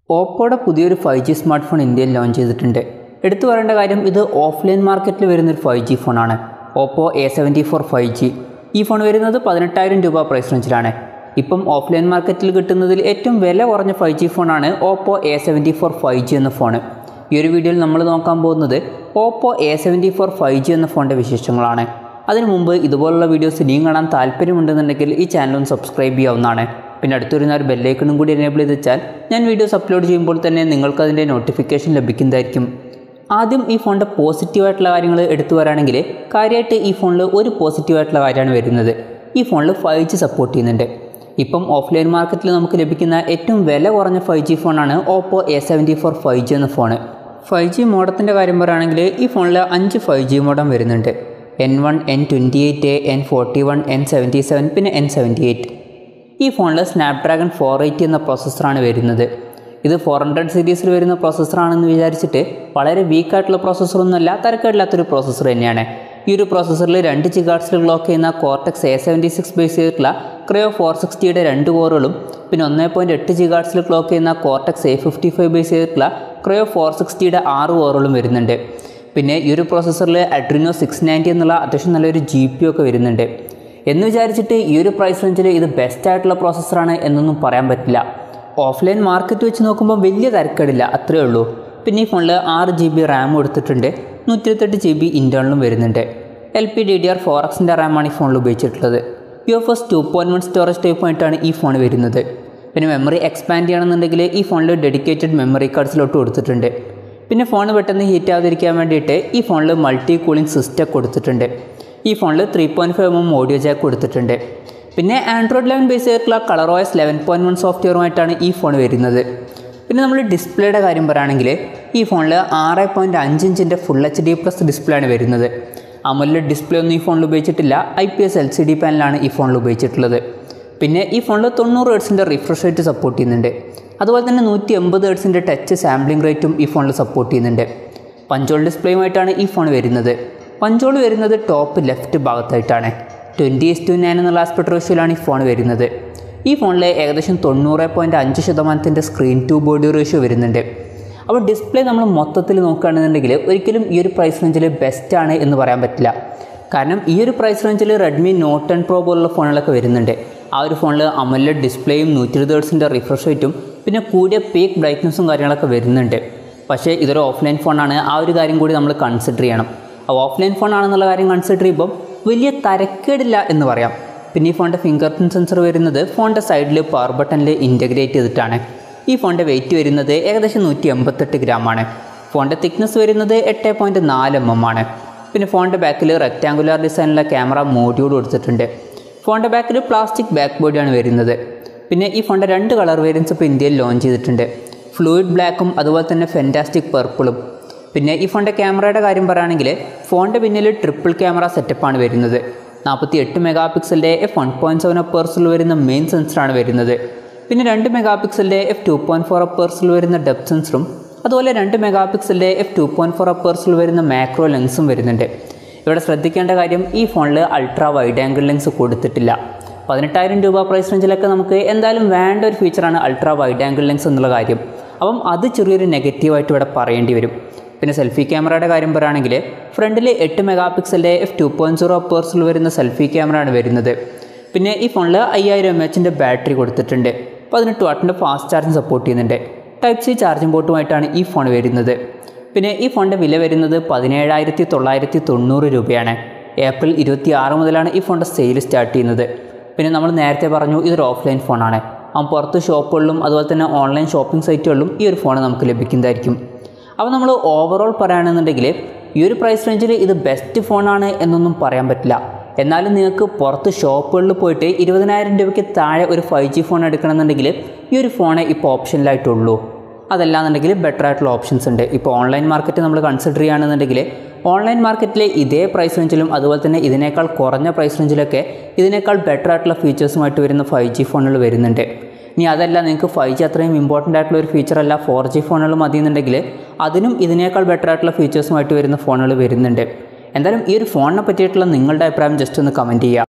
ഓപ്പോയുടെ പുതിയൊരു five G smart phone ഇന്ത്യയിൽ launch ചെയ്തിട്ടുണ്ട് എടുത്തു പറയേണ്ട കാര്യം ഇത് ഓഫ്ലൈൻ മാർക്കറ്റിൽ വരുന്നൊരു ഫൈവ് ജി ഫോണാണ് Oppo A seventy four five G ഈ ഫോൺ വരുന്നത് പതിനെട്ടായിരം രൂപ പ്രൈസ് റേഞ്ചിലാണ് ഇപ്പം ഓഫ്ലൈൻ മാർക്കറ്റിൽ കിട്ടുന്നതിൽ ഏറ്റവും വില കുറഞ്ഞ ഫൈവ് ജി ഫോണാണ് Oppo A seventy four five G എന്ന ഫോൺ ഈ ഒരു വീഡിയോയിൽ നമ്മൾ നോക്കാൻ പോകുന്നത് Oppo A seventy four five G എന്ന ഫോണിൻ്റെ വിശേഷങ്ങളാണ് അതിനു മുമ്പ് ഇതുപോലുള്ള വീഡിയോസ് ഇനിയും കാണാൻ താല്പര്യമുണ്ടെന്നുണ്ടെങ്കിൽ ഈ ചാനൽ ഒന്ന് സബ്സ്ക്രൈബ് ചെയ്യാവുന്നതാണ് പിന്നെ അടുത്തൊരുന്ന ഒരു ബെല്ലൈക്കണും കൂടി എനേബിൾ ചെയ്ത് വെച്ചാൽ ഞാൻ വീഡിയോസ് അപ്ലോഡ് ചെയ്യുമ്പോൾ തന്നെ നിങ്ങൾക്ക് അതിൻ്റെ നോട്ടിഫിക്കേഷൻ ലഭിക്കുന്നതായിരിക്കും ആദ്യം ഈ ഫോണിൻ്റെ പോസിറ്റീവായിട്ടുള്ള കാര്യങ്ങൾ എടുത്തു വരാണെങ്കിൽ കാര്യമായിട്ട് ഈ ഫോണിൽ ഒരു പോസിറ്റീവായിട്ടുള്ള കാര്യമാണ് വരുന്നത് ഈ ഫോണിൽ ഫൈവ് ജി സപ്പോർട്ട് ചെയ്യുന്നുണ്ട് ഇപ്പം ഓഫ്ലൈൻ മാർക്കറ്റിൽ നമുക്ക് ലഭിക്കുന്ന ഏറ്റവും വില കുറഞ്ഞ ഫൈവ് ജി ഫോണാണ് Oppo A seventy four five G എന്ന ഫോൺ ഫൈവ് ജി മോഡത്തിൻ്റെ കാര്യം പറയുകയാണെങ്കിൽ ഈ ഫോണിൽ അഞ്ച് ഫൈവ് ജി മോഡം വരുന്നുണ്ട് N one N twenty eight N forty one N seventy seven പിന്നെ എൻ സെവൻറ്റി എയ്റ്റ് ഈ ഫോണിൽ സ്നാപ്ഡ്രാഗൺ ഫോർ എയ്റ്റി എന്ന പ്രോസസ്സറാണ് വരുന്നത് ഇത് ഫോർ ഹൺഡ്രഡ് സീരീസിൽ വരുന്ന പ്രോസസ്സറാണെന്ന് വിചാരിച്ചിട്ട് വളരെ വീക്കായിട്ടുള്ള പ്രോസസ്സറൊന്നുമല്ല തരക്കേടില്ലാത്തൊരു പ്രോസസ്സർ തന്നെയാണ് ഈ ഒരു പ്രോസസ്സറിൽ രണ്ട് ജിഗാർട്സിൽ ക്ലോക്ക് ചെയ്യുന്ന cortex A seventy six base ചെയ്തിട്ടുള്ള ക്രയോ ഫോർ സിക്സ്റ്റിയുടെ രണ്ട് കോറുകളും പിന്നെ ഒന്നേ പോയിൻറ്റ് എട്ട് ജിഗാർട്സിൽ ക്ലോക്ക് ചെയ്യുന്ന cortex A fifty five base ചെയ്തിട്ടുള്ള ക്രയോ ഫോർ സിക്സ്റ്റിയുടെ ആറ് കോറുകളും വരുന്നുണ്ട് പിന്നെ ഈ ഒരു പ്രോസസ്സറിൽ അഡ്രിനോ സിക്സ് നയൻറ്റി എന്നുള്ള അത്യാവശ്യം നല്ലൊരു ജി പി ഒക്കെ വരുന്നുണ്ട് എന്ന് വിചാരിച്ചിട്ട് ഈ ഒരു പ്രൈസ് റേഞ്ചിൽ ഇത് ബെസ്റ്റ് ആയിട്ടുള്ള പ്രോസസ്സറാണ് എന്നൊന്നും പറയാൻ പറ്റില്ല ഓഫ്ലൈൻ മാർക്കറ്റ് വെച്ച് നോക്കുമ്പോൾ വലിയ തരക്കേടില്ല അത്രയേ ഉള്ളൂ പിന്നെ ഈ ഫോണിൽ ആറ് ജി ബി റാം കൊടുത്തിട്ടുണ്ട് നൂറ്റി ഇരുപത്തെട്ട് ജി ബി ഇൻറ്റേർണലും വരുന്നുണ്ട് L P D D R four എക്സിൻ്റെ റാമാണ് ഈ ഫോണിൽ ഉപയോഗിച്ചിട്ടുള്ളത് U F S two point one storage ടൈപ്പായിട്ടാണ് ഈ ഫോൺ വരുന്നത് പിന്നെ മെമ്മറി എക്സ്പാൻഡ് ചെയ്യണമെന്നുണ്ടെങ്കിൽ ഈ ഫോണിൽ ഡെഡിക്കേറ്റഡ് മെമ്മറി കാർഡ്സിലോട്ട് കൊടുത്തിട്ടുണ്ട് പിന്നെ ഫോൺ പെട്ടെന്ന് ഹീറ്റ് ആവാതിരിക്കാൻ വേണ്ടിയിട്ട് ഈ ഫോണിൽ മൾട്ടി കൂളിംഗ് സിസ്റ്റം കൊടുത്തിട്ടുണ്ട് ഈ ഫോണിൽ three point five M audio jack കൊടുത്തിട്ടുണ്ട് പിന്നെ ആൻഡ്രോയിഡ് ലെവൻ ബേസ് ചെയ്തിട്ടുള്ള Color OS eleven point one സോഫ്റ്റ്വെയറുമായിട്ടാണ് ഈ ഫോൺ വരുന്നത് പിന്നെ നമ്മൾ ഡിസ്പ്ലേയുടെ കാര്യം പറയുകയാണെങ്കിൽ ഈ ഫോണിൽ ആറ് പോയിൻറ്റ് അഞ്ച് ഇഞ്ചിൻ്റെ full H D plus display ആണ് വരുന്നത് അമല ഡിസ്പ്ലേ ഒന്നും ഈ ഫോണിൽ ഉപയോഗിച്ചിട്ടില്ല I P S L C D പാനലാണ് ഈ ഫോണിൽ ഉപയോഗിച്ചിട്ടുള്ളത് പിന്നെ ഈ ഫോണിൽ തൊണ്ണൂറ് ഹേർട്സിൻ്റെ റിഫ്രഷ് റേറ്റ് സപ്പോർട്ട് ചെയ്യുന്നുണ്ട് അതുപോലെ തന്നെ നൂറ്റി എൺപത് ഹേർട്സിൻ്റെ ടച്ച് സാമ്പിളിംഗ് റേറ്റും ഈ ഫോണിൽ സപ്പോർട്ട് ചെയ്യുന്നുണ്ട് പഞ്ചോൾ ഡിസ്പ്ലേയുമായിട്ടാണ് ഈ ഫോൺ വരുന്നത് പഞ്ചോൾ വരുന്നത് ടോപ്പ് ലെഫ്റ്റ് ഭാഗത്തായിട്ടാണ് ട്വൻറ്റി എസ് ടു നയൻ എന്നുള്ള ആസ്പെക്ട് റേഷ്യോയിലാണ് ഈ ഫോൺ വരുന്നത് ഈ ഫോണിൽ ഏകദേശം തൊണ്ണൂറ് പോയിൻറ്റ് അഞ്ച് ശതമാനത്തിൻ്റെ സ്ക്രീൻ ടു ബോഡി റേഷ്യോ വരുന്നുണ്ട് അപ്പോൾ ഡിസ്പ്ലേ നമ്മൾ മൊത്തത്തിൽ നോക്കുകയാണെന്നുണ്ടെങ്കിൽ ഒരിക്കലും ഈ ഒരു പ്രൈസ് റേഞ്ചിൽ ബെസ്റ്റാണ് എന്ന് പറയാൻ പറ്റില്ല കാരണം ഈ ഒരു പ്രൈസ് റേഞ്ചിൽ റെഡ്മി നോട്ട് ടെൻ പ്രോ പോലുള്ള ഫോണുകളൊക്കെ വരുന്നുണ്ട് ആ ഒരു ഫോണിൽ അമല ഡിസ്പ്ലേയും നൂറ്റി ഇരുപത് ഹേർട്സിൻ്റെ റിഫ്രഷ് റേറ്റും പിന്നെ കൂടിയ പീക്ക് ബ്രൈറ്റ്നസ്സും കാര്യങ്ങളൊക്കെ വരുന്നുണ്ട് പക്ഷേ ഇതൊരു ഓഫ്ലൈൻ ഫോണാണ് ആ ഒരു കാര്യം കൂടി നമ്മൾ കൺസിഡർ ചെയ്യണം ആ ഓഫ്ലൈൻ ഫോൺ ആണെന്നുള്ള കാര്യം കൺസിഡർ ചെയ്യുമ്പം വലിയ തരക്കേടില്ല എന്ന് പറയാം പിന്നെ ഈ ഫോണിൻ്റെ ഫിംഗർ പ്രിൻറ്റ് സെൻസർ വരുന്നത് ഫോണിൻ്റെ സൈഡിൽ പവർ ബട്ടണിൽ ഇൻറ്റഗ്രേറ്റ് ചെയ്തിട്ടാണ് ഈ ഫോണിൻ്റെ വെയിറ്റ് വരുന്നത് ഏകദേശം നൂറ്റി എൺപത്തെട്ട് ഗ്രാമാണ് ഫോണിൻ്റെ തിക്നെസ് വരുന്നത് എട്ട് പോയിൻറ്റ് നാല് എം എം ആണ് പിന്നെ ഫോണിൻ്റെ ബാക്കിൽ റെക്റ്റാങ്കുലർ ഡിസൈനിലുള്ള ക്യാമറ മോഡ്യൂൾ കൊടുത്തിട്ടുണ്ട് ഫോണിൻ്റെ ബാക്കിൽ പ്ലാസ്റ്റിക് ബാക്ക് ബോഡിയാണ് വരുന്നത് പിന്നെ ഈ ഫോണിൻ്റെ രണ്ട് കളർ വേരിയൻസ് ഇപ്പോൾ ഇന്ത്യയിൽ ലോഞ്ച് ചെയ്തിട്ടുണ്ട് ഫ്ലൂയിഡ് ബ്ലാക്കും അതുപോലെ തന്നെ ഫെൻറ്റാസ്റ്റിക് പർപ്പിളും പിന്നെ ഈ ഫോണിൻ്റെ ക്യാമറയുടെ കാര്യം പറയുകയാണെങ്കിൽ ഫോണിൻ്റെ പിന്നിൽ ട്രിപ്പിൾ ക്യാമറ സെറ്റപ്പാണ് വരുന്നത് നാൽപ്പത്തി എട്ട് മെഗാ പിക്സലിൻ്റെ എഫ് വൺ പോയിൻറ്റ് സെവൻ അപ്പേഴ്സിൽ വരുന്ന മെയിൻ സെൻസറാണ് വരുന്നത് പിന്നെ രണ്ട് മെഗാ പിക്സലിൻ്റെ എഫ് ടു പോയിൻറ്റ് ഫോർ അപ്പേഴ്സിൽ വരുന്ന ഡെപ്ത് സെൻസറും അതുപോലെ രണ്ട് മെഗാ പിക്സലിൻ്റെ എഫ് ടു പോയിൻറ്റ് ഫോർ അപ്പേഴ്സിൽ വരുന്ന മാക്രോ ലെൻസും വരുന്നുണ്ട് ഇവിടെ ശ്രദ്ധിക്കേണ്ട കാര്യം ഈ ഫോണിൽ അൾട്രാ വൈഡ് ആംഗിൾ ലെൻസ് കൊടുത്തിട്ടില്ല പതിനെട്ടായിരം രൂപ പ്രൈസ് റേഞ്ചിലൊക്കെ നമുക്ക് എന്തായാലും വേണ്ട ഒരു ഫീച്ചറാണ് അൾട്രാ വൈഡ് ആംഗിൾ ലെൻസ് എന്നുള്ള കാര്യം അപ്പം അത് ചെറിയൊരു നെഗറ്റീവായിട്ട് ഇവിടെ പറയേണ്ടി വരും പിന്നെ സെൽഫി ക്യാമറയുടെ കാര്യം പറയുകയാണെങ്കിൽ ഫ്രണ്ടിൽ എട്ട് മെഗാ പിക്സലിൻ്റെ എഫ് ടു പോയിൻറ്റ് സീറോ പേഴ്സിൽ വരുന്ന സെൽഫി ക്യാമറയാണ് വരുന്നത് പിന്നെ ഈ ഫോണിൽ അയ്യായിരം എം എച്ചിൻ്റെ ബാറ്ററി കൊടുത്തിട്ടുണ്ട് പതിനെട്ട് വാട്ടിൻ്റെ ഫാസ്റ്റ് ചാർജിങ് സപ്പോർട്ട് ചെയ്യുന്നുണ്ട് ടൈപ്പ് സി ചാർജിംഗ് പോർട്ടുമായിട്ടാണ് ഈ ഫോൺ വരുന്നത് പിന്നെ ഈ ഫോണിൻ്റെ വില വരുന്നത് പതിനേഴായിരത്തി തൊള്ളായിരത്തി തൊണ്ണൂറ് രൂപയാണ് ഏപ്രിൽ ഇരുപത്തി ആറ് മുതലാണ് ഈ ഫോണിൻ്റെ സെയിൽ സ്റ്റാർട്ട് ചെയ്യുന്നത് പിന്നെ നമ്മൾ നേരത്തെ പറഞ്ഞു ഇതൊരു ഓഫ്ലൈൻ ഫോണാണ് അപ്പം പുറത്ത് ഷോപ്പുകളിലും അതുപോലെ തന്നെ ഓൺലൈൻ ഷോപ്പിംഗ് സൈറ്റുകളിലും ഈ ഒരു ഫോൺ നമുക്ക് ലഭിക്കുന്നതായിരിക്കും അപ്പോൾ നമ്മൾ ഓവറോൾ പറയുകയാണെന്നുണ്ടെങ്കിൽ ഈ ഒരു പ്രൈസ് റേഞ്ചിൽ ഇത് ബെസ്റ്റ് ഫോണാണ് എന്നൊന്നും പറയാൻ പറ്റില്ല എന്നാലും നിങ്ങൾക്ക് പുറത്ത് ഷോപ്പുകളിൽ പോയിട്ട് ഇരുപതിനായിരം രൂപയ്ക്ക് താഴെ ഒരു ഫൈവ് ജി ഫോൺ എടുക്കണമെന്നുണ്ടെങ്കിൽ ഈ ഒരു ഫോണേ ഇപ്പോൾ ഓപ്ഷനിലായിട്ടുള്ളൂ അതല്ലാന്നുണ്ടെങ്കിൽ ബെറ്റർ ആയിട്ടുള്ള ഓപ്ഷൻസ് ഉണ്ട് ഇപ്പോൾ ഓൺലൈൻ മാർക്കറ്റ് നമ്മൾ കൺസിഡർ ചെയ്യുകയാണെന്നുണ്ടെങ്കിൽ ഓൺലൈൻ മാർക്കറ്റിലെ ഇതേ പ്രൈസ് റേഞ്ചിലും അതുപോലെ തന്നെ ഇതിനേക്കാൾ കുറഞ്ഞ പ്രൈസ് റേഞ്ചിലൊക്കെ ഇതിനേക്കാൾ ബെറ്റർ ആയിട്ടുള്ള ഫീച്ചേഴ്സുമായിട്ട് വരുന്ന ഫൈവ് ജി ഫോണുകൾ വരുന്നുണ്ട് ഇനി അതല്ല നിങ്ങൾക്ക് ഫൈവ് ജി അത്രയും ഇമ്പോർട്ടൻ്റ് ആയിട്ടുള്ള ഒരു ഫീച്ചർ അല്ല ഫോർ ജി ഫോണുകൾ മതി എന്നുണ്ടെങ്കിൽ അതിനും ഇതിനേക്കാൾ ബെറ്റർ ആയിട്ടുള്ള ഫീച്ചേഴ്സുമായിട്ട് വരുന്ന ഫോണുകൾ വരുന്നുണ്ട് എന്തായാലും ഈ ഒരു ഫോണിനെ പറ്റിയിട്ടുള്ള നിങ്ങളുടെ അഭിപ്രായം ജസ്റ്റ് ഒന്ന് കമൻറ്റ് ചെയ്യുക